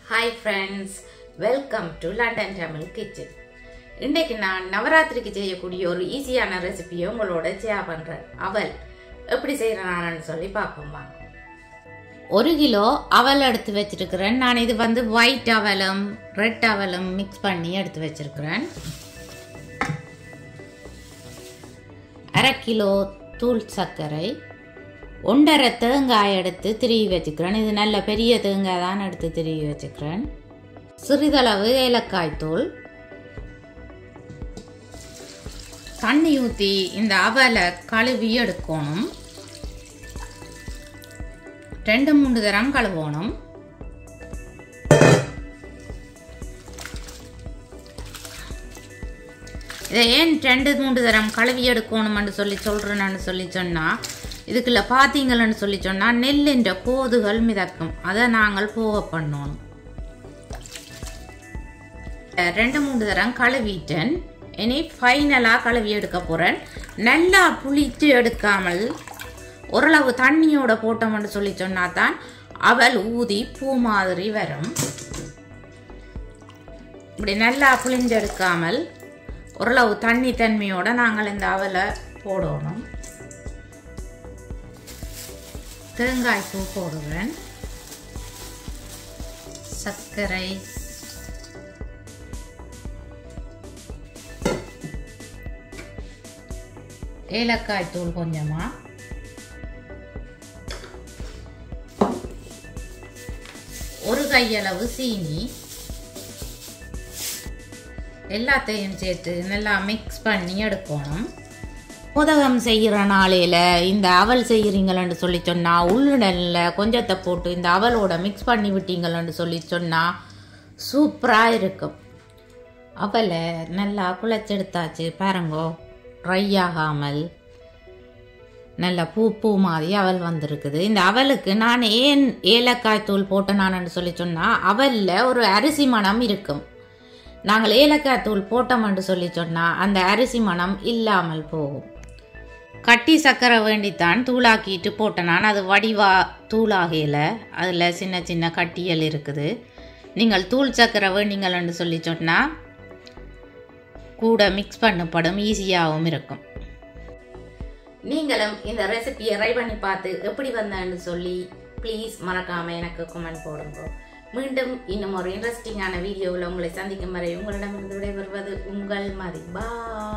hi friends welcome to London Tamil kitchen இன்றைக்கு நான் நவராத்திரிக்கு செய்யக்கூடிய ஒரு ஈஸியான ரெசிபியை உங்களோட ஷேர் பண்ணுறேன் அவல் எப்படி செய்கிறேன்னு சொல்லி பார்ப்போம் வாங்க ஒரு கிலோ அவல் எடுத்து வச்சிருக்கிறேன் நான் இது வந்து ஒயிட் அவலும் ரெட் அவலும் மிக்ஸ் பண்ணி எடுத்து வச்சிருக்கிறேன் அரை கிலோ தூள் சர்க்கரை ஒன்றரை தேங்காய் எடுத்து திருவி வச்சுக்கிறேன் இது நல்ல பெரிய தேங்காய் தான் எடுத்து திருவி வச்சுக்கிறேன் சிறிதளவு ஏலக்காய் தூள் தண்ணி ஊற்றி இந்த அவலை கழுவி எடுக்கணும் ரெண்டு மூணு தரம் கழுவணும் இதை ஏன் ரெண்டு மூன்று தரம் கழுவி எடுக்கணும்னு சொல்லி சொல்கிறேன்னு சொல்லி சொன்னால் இதுக்குள்ள பார்த்தீங்களன்னு சொல்லி சொன்னால் நெல்லின்ற கோதுகள் மிதக்கும் அதை நாங்கள் போக பண்ணணும் ரெண்டு மூணு தரம் கழுவிட்டேன் இனி ஃபைனலாக கழுவி எடுக்க போகிறேன் நல்லா புளித்து எடுக்காமல் ஓரளவு தண்ணியோட போட்டோம்னு சொல்லி சொன்னா தான் அவல் ஊதி பூ மாதிரி வரும் இப்படி நல்லா புளிஞ்செடுக்காமல் ஓரளவு தண்ணி தன்மையோட நாங்கள் இந்த அவலை போடணும் தேங்காய் பூ போடுவேன் சர்க்கரை ஏலக்காய் தூள் கொஞ்சமா ஒரு கையளவு சீனி எல்லாத்தையும் சேர்த்து நல்லா மிக்ஸ் பண்ணி எடுக்கணும் மோதகம் செய்கிற நாளையில் இந்த அவல் செய்கிறீங்களன்னு சொல்லி சொன்னால் உள்ளுடலில் கொஞ்சத்தை போட்டு இந்த அவலோட மிக்ஸ் பண்ணி விட்டீங்களன்னு சொல்லி சொன்னால் சூப்பராக இருக்கும் அவலை நல்லா குழைச்செடுத்தாச்சு பாருங்கோ ட்ரை ஆகாமல் நல்ல பூ பூ மாதிரி அவல் வந்திருக்குது இந்த அவலுக்கு நான் ஏன் ஏலக்காய் தூள் போட்டேனான்னு சொல்லி சொன்னால் அவலில் ஒரு அரிசி மணம் இருக்கும் நாங்கள் ஏலக்காய் தூள் போட்டோம்னு சொல்லி சொன்னால் அந்த அரிசி மணம் இல்லாமல் போகும் கட்டி சர்க்கரை வேண்டித்தான் தூளாக்கிட்டு போட்டேன் நான் அது வடிவா தூளாகையில் அதில் சின்ன சின்ன கட்டியல் இருக்குது நீங்கள் தூள் சர்க்கரை வேண்டிங்கள்னு சொல்லி சொன்னால் கூட மிக்ஸ் பண்ணப்படும் ஈஸியாகவும் இருக்கும் நீங்களும் இந்த ரெசிபியை ட்ரை பண்ணி பார்த்து எப்படி வந்தேன்னு சொல்லி ப்ளீஸ் மறக்காமல் எனக்கு கமெண்ட் போடுங்க மீண்டும் இன்னும் ஒரு இன்ட்ரெஸ்டிங்கான வீடியோவில் உங்களை சந்திக்கும் வரை உங்களிடமிருந்து விடைபெறுவது உங்கள் மதி பா